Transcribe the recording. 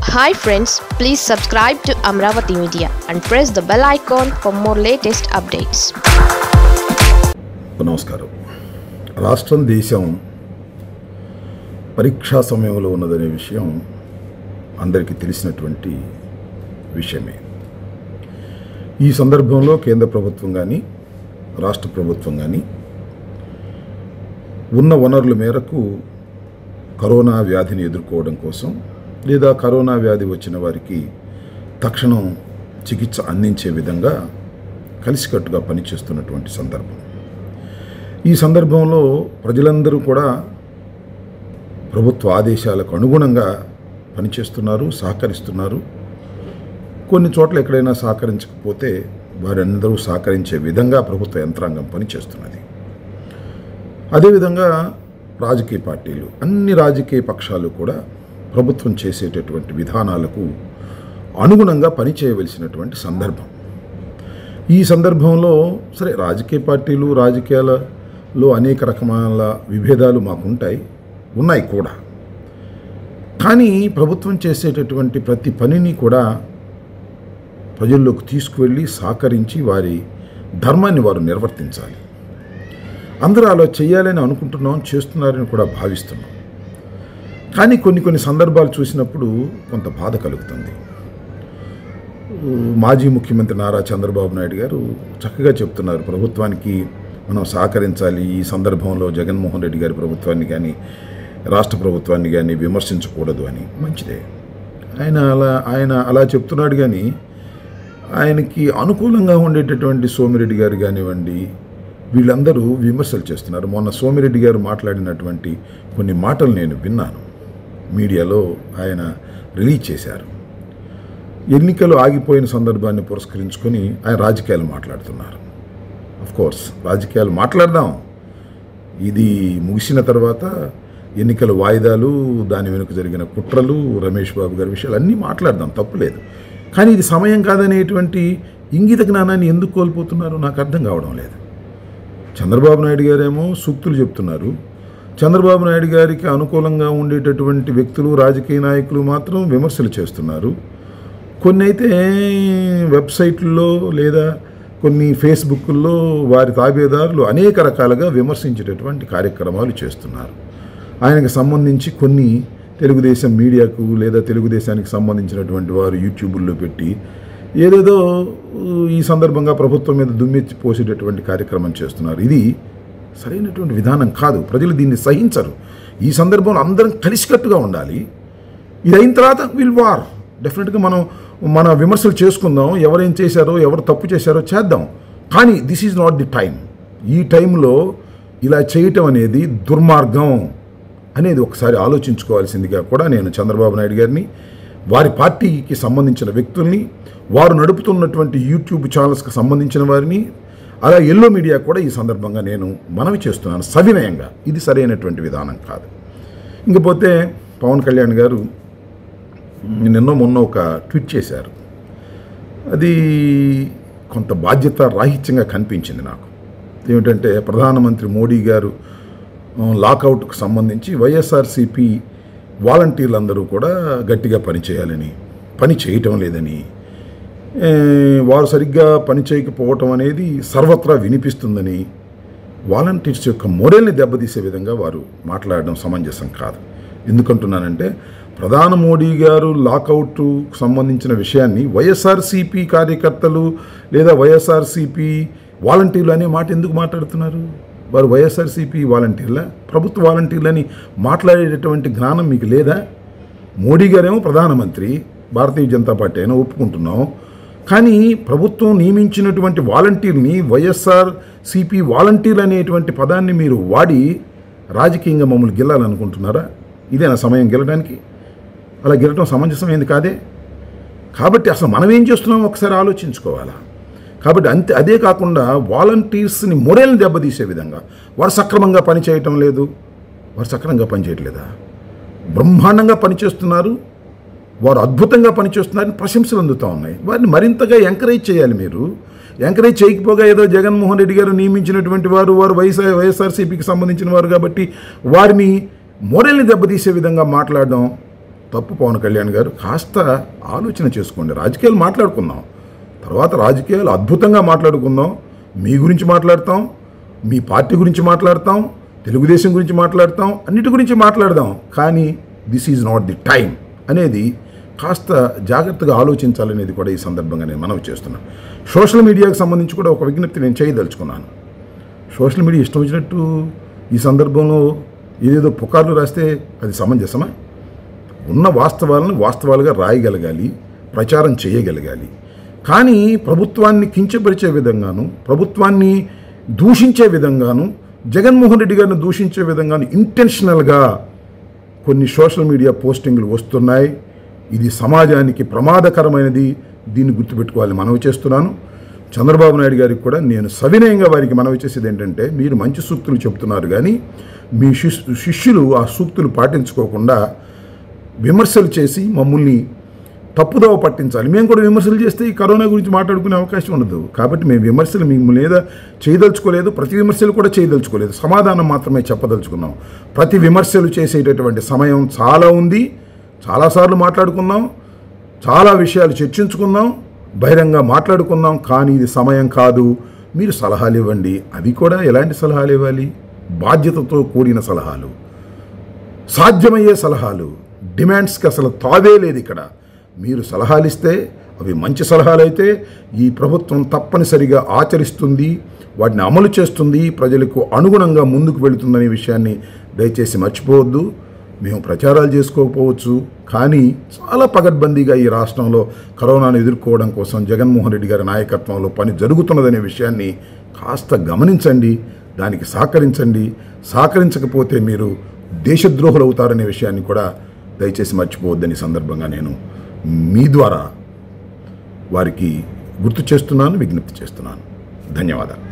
hi friends please subscribe to Amaravati media and press the bell icon for more latest updates నమస్కారం రాష్ట్రం దేశం పరీక్షా సమయంలో ఉన్నదనే విషయం అందరికీ తెలిసినటువంటి విషయమే ఈ సందర్భంలో కేంద్ర ప్రభుత్వం కానీ రాష్ట్ర ప్రభుత్వం కానీ ఉన్న వనరుల మేరకు కరోనా వ్యాధిని ఎదుర్కోవడం కోసం లేదా కరోనా వ్యాధి వచ్చిన వారికి తక్షణం చికిత్స అందించే విధంగా కలిసికట్టుగా పనిచేస్తున్నటువంటి సందర్భం ఈ సందర్భంలో ప్రజలందరూ కూడా ప్రభుత్వ ఆదేశాలకు అనుగుణంగా పనిచేస్తున్నారు సహకరిస్తున్నారు కొన్ని చోట్ల ఎక్కడైనా సహకరించకపోతే వారందరూ సహకరించే విధంగా ప్రభుత్వ యంత్రాంగం పనిచేస్తున్నది అదేవిధంగా రాజకీయ పార్టీలు అన్ని రాజకీయ పక్షాలు కూడా ప్రభుత్వం చేసేటటువంటి విధానాలకు అనుగుణంగా పనిచేయవలసినటువంటి సందర్భం ఈ సందర్భంలో సరే రాజకీయ పార్టీలు రాజకీయాలలో అనేక రకమైన విభేదాలు మాకుంటాయి ఉన్నాయి కూడా కానీ ప్రభుత్వం చేసేటటువంటి ప్రతి పనిని కూడా ప్రజల్లోకి తీసుకువెళ్ళి సహకరించి వారి ధర్మాన్ని వారు నిర్వర్తించాలి అందరూ అలా చేయాలని అనుకుంటున్నాం చేస్తున్నారని కూడా భావిస్తున్నాం కానీ కొన్ని కొన్ని సందర్భాలు చూసినప్పుడు కొంత బాధ కలుగుతుంది మాజీ ముఖ్యమంత్రి నారా చంద్రబాబు నాయుడు గారు చక్కగా చెప్తున్నారు ప్రభుత్వానికి మనం సహకరించాలి ఈ సందర్భంలో జగన్మోహన్ రెడ్డి గారి ప్రభుత్వాన్ని కానీ రాష్ట్ర ప్రభుత్వాన్ని కానీ విమర్శించకూడదు అని మంచిదే ఆయన అలా ఆయన అలా చెప్తున్నాడు కానీ ఆయనకి అనుకూలంగా ఉండేటటువంటి సోమిరెడ్డి గారు కానివ్వండి వీళ్ళందరూ విమర్శలు చేస్తున్నారు మొన్న సోమిరెడ్డి గారు మాట్లాడినటువంటి కొన్ని మాటలు నేను విన్నాను మీడియాలో ఆయన రిలీజ్ చేశారు ఎన్నికలు ఆగిపోయిన సందర్భాన్ని పురస్కరించుకొని ఆయన రాజకీయాలు మాట్లాడుతున్నారు అఫ్ కోర్స్ రాజకీయాలు మాట్లాడదాం ఇది ముగిసిన తర్వాత ఎన్నికల వాయిదాలు దాని వెనుక జరిగిన కుట్రలు రమేష్ బాబు గారి విషయాలు అన్నీ మాట్లాడదాం తప్పులేదు కానీ ఇది సమయం కాదనేటువంటి ఇంగిత జ్ఞానాన్ని ఎందుకు కోల్పోతున్నారు నాకు అర్థం కావడం లేదు చంద్రబాబు నాయుడు గారేమో సూక్తులు చెప్తున్నారు చంద్రబాబు నాయుడు గారికి అనుకూలంగా ఉండేటటువంటి వ్యక్తులు రాజకీయ నాయకులు మాత్రం విమర్శలు చేస్తున్నారు కొన్ని అయితే వెబ్సైట్లలో లేదా కొన్ని ఫేస్బుక్ల్లో వారి తాబేదారులు అనేక రకాలుగా విమర్శించేటటువంటి కార్యక్రమాలు చేస్తున్నారు ఆయనకు సంబంధించి కొన్ని తెలుగుదేశం మీడియాకు లేదా తెలుగుదేశానికి సంబంధించినటువంటి వారు యూట్యూబుల్లో పెట్టి ఏదేదో ఈ సందర్భంగా ప్రభుత్వం మీద దుమ్మెత్తి పోసేటటువంటి కార్యక్రమం చేస్తున్నారు ఇది సరైనటువంటి విధానం కాదు ప్రజలు దీన్ని సహించరు ఈ సందర్భంలో అందరం కలిసికట్టుగా ఉండాలి ఇది అయిన తర్వాత విల్ వార్ డెఫినెట్గా మనం మన విమర్శలు చేసుకుందాం ఎవరేం చేశారో ఎవరు తప్పు చేశారో చేద్దాం కానీ this is not the time ఈ టైంలో ఇలా చేయటం అనేది దుర్మార్గం అనేది ఒకసారి ఆలోచించుకోవాల్సిందిగా కూడా నేను చంద్రబాబు నాయుడు గారిని వారి పార్టీకి సంబంధించిన వ్యక్తుల్ని వారు నడుపుతున్నటువంటి యూట్యూబ్ ఛానల్స్కి సంబంధించిన వారిని అలా ఎల్లో మీడియా కూడా ఈ సందర్భంగా నేను మనవి చేస్తున్నాను సవినయంగా ఇది సరైనటువంటి విధానం కాదు ఇంకపోతే పవన్ కళ్యాణ్ గారు నిన్న మొన్న ఒక ట్వీట్ చేశారు అది కొంత బాధ్యత రాహిత్యంగా కనిపించింది నాకు ఏమిటంటే ప్రధానమంత్రి మోడీ గారు లాకౌట్కు సంబంధించి వైఎస్ఆర్సిపి వాలంటీర్లందరూ కూడా గట్టిగా పనిచేయాలని పని చేయటం లేదని వారు సరిగ్గా పని చేయకపోవటం అనేది సర్వత్రా వినిపిస్తుందని వాలంటీర్స్ యొక్క మొరల్ని దెబ్బతీసే విధంగా వారు మాట్లాడడం సమంజసం కాదు ఎందుకంటున్నానంటే ప్రధాన మోడీ గారు లాకౌట్కు సంబంధించిన విషయాన్ని వైఎస్ఆర్సీపీ కార్యకర్తలు లేదా వైఎస్ఆర్సీపీ వాలంటీర్లు అనే మాట ఎందుకు మాట్లాడుతున్నారు వారు వైఎస్ఆర్సీపీ వాలంటీర్ల ప్రభుత్వ వాలంటీర్లని మాట్లాడేటటువంటి జ్ఞానం మీకు లేదా మోడీ గారేమో ప్రధానమంత్రి భారతీయ జనతా పార్టీ అయినా ఒప్పుకుంటున్నాం కానీ ప్రభుత్వం నియమించినటువంటి వాలంటీర్ని వైఎస్ఆర్ సిపి వాలంటీర్ అనేటువంటి పదాన్ని మీరు వాడి రాజకీయంగా మమ్మల్ని గెలాలనుకుంటున్నారా ఇదేనా సమయం గెలడానికి అలా గెలటం సమంజసమైంది కాదే కాబట్టి అసలు మనం ఏం చేస్తున్నామో ఒకసారి ఆలోచించుకోవాలా కాబట్టి అంతే అదే కాకుండా వాలంటీర్స్ని మొరేల్ని దెబ్బతీసే విధంగా వారు సక్రమంగా పనిచేయటం లేదు వారు సక్రమంగా పనిచేయట్లేదా బ్రహ్మాండంగా పనిచేస్తున్నారు వారు అద్భుతంగా పనిచేస్తున్నారని ప్రశంసలు అందుతూ ఉన్నాయి వారిని మరింతగా ఎంకరేజ్ చేయాలి మీరు ఎంకరేజ్ చేయకపోగా ఏదో జగన్మోహన్ రెడ్డి గారు నియమించినటువంటి వారు వారు వైఎస్ఆర్ వైఎస్ఆర్సీపీకి సంబంధించిన వారు కాబట్టి వారిని మొరల్ని దెబ్బతీసే విధంగా మాట్లాడడం తప్పు పవన్ కళ్యాణ్ గారు కాస్త ఆలోచన చేసుకోండి రాజకీయాలు మాట్లాడుకుందాం తర్వాత రాజకీయాలు అద్భుతంగా మాట్లాడుకుందాం మీ గురించి మాట్లాడతాం మీ పార్టీ గురించి మాట్లాడతాం తెలుగుదేశం గురించి మాట్లాడతాం అన్నిటి గురించి మాట్లాడదాం కానీ this is not the time అనేది కాస్త జాగ్రత్తగా ఆలోచించాలనేది కూడా ఈ సందర్భంగా నేను మనవి చేస్తున్నాను సోషల్ మీడియాకు సంబంధించి కూడా ఒక విజ్ఞప్తి నేను చేయదలుచుకున్నాను సోషల్ మీడియా ఇష్టం వచ్చినట్టు ఈ సందర్భంలో ఏదేదో పుకార్లు రాస్తే అది సమంజసమా ఉన్న వాస్తవాలను వాస్తవాలుగా రాయగలగాలి ప్రచారం చేయగలగాలి కానీ ప్రభుత్వాన్ని కించపరిచే విధంగాను ప్రభుత్వాన్ని దూషించే విధంగాను జగన్మోహన్ రెడ్డి గారిని దూషించే విధంగాను ఇంటెన్షనల్గా కొన్ని సోషల్ మీడియా పోస్టింగ్లు వస్తున్నాయి ఇది సమాజానికి ప్రమాదకరమైనది దీన్ని గుర్తుపెట్టుకోవాలని మనవి చేస్తున్నాను చంద్రబాబు నాయుడు గారికి కూడా నేను సవినయంగా వారికి మనవి చేసేది ఏంటంటే మీరు మంచి సూక్తులు చెప్తున్నారు కానీ మీ శిష్ శిష్యులు ఆ సూక్తులు పాటించుకోకుండా విమర్శలు చేసి మమ్మల్ని తప్పుదోవ పట్టించాలి మేము కూడా విమర్శలు చేస్తే ఈ కరోనా గురించి మాట్లాడుకునే అవకాశం ఉండదు కాబట్టి మేము విమర్శలు మేము లేదా చేయదలుచుకోలేదు ప్రతి విమర్శలు కూడా చేయదలుచుకోలేదు సమాధానం మాత్రమే చెప్పదలుచుకున్నాం ప్రతి విమర్శలు చేసేటటువంటి సమయం చాలా ఉంది చాలాసార్లు మాట్లాడుకున్నాం చాలా విషయాలు చర్చించుకుందాం బహిరంగ మాట్లాడుకుందాం కానీ ఇది సమయం కాదు మీరు సలహాలు ఇవ్వండి అవి కూడా ఎలాంటి సలహాలు ఇవ్వాలి బాధ్యతతో కూడిన సలహాలు సాధ్యమయ్యే సలహాలు డిమాండ్స్కి అసలు తావే లేదు ఇక్కడ మీరు సలహాలు ఇస్తే అవి మంచి సలహాలు అయితే ఈ ప్రభుత్వం తప్పనిసరిగా ఆచరిస్తుంది వాటిని అమలు చేస్తుంది ప్రజలకు అనుగుణంగా ముందుకు వెళుతుందనే విషయాన్ని దయచేసి మర్చిపోవద్దు మేము ప్రచారాలు చేసుకోకపోవచ్చు కానీ చాలా పగడ్బందీగా ఈ రాష్ట్రంలో కరోనాను ఎదుర్కోవడం కోసం జగన్మోహన్ రెడ్డి గారి నాయకత్వంలో పని జరుగుతున్నదనే విషయాన్ని కాస్త గమనించండి దానికి సహకరించండి సహకరించకపోతే మీరు దేశద్రోహులు అవుతారనే విషయాన్ని కూడా దయచేసి మర్చిపోవద్దని ఈ సందర్భంగా నేను మీ ద్వారా వారికి గుర్తు చేస్తున్నాను విజ్ఞప్తి చేస్తున్నాను ధన్యవాదాలు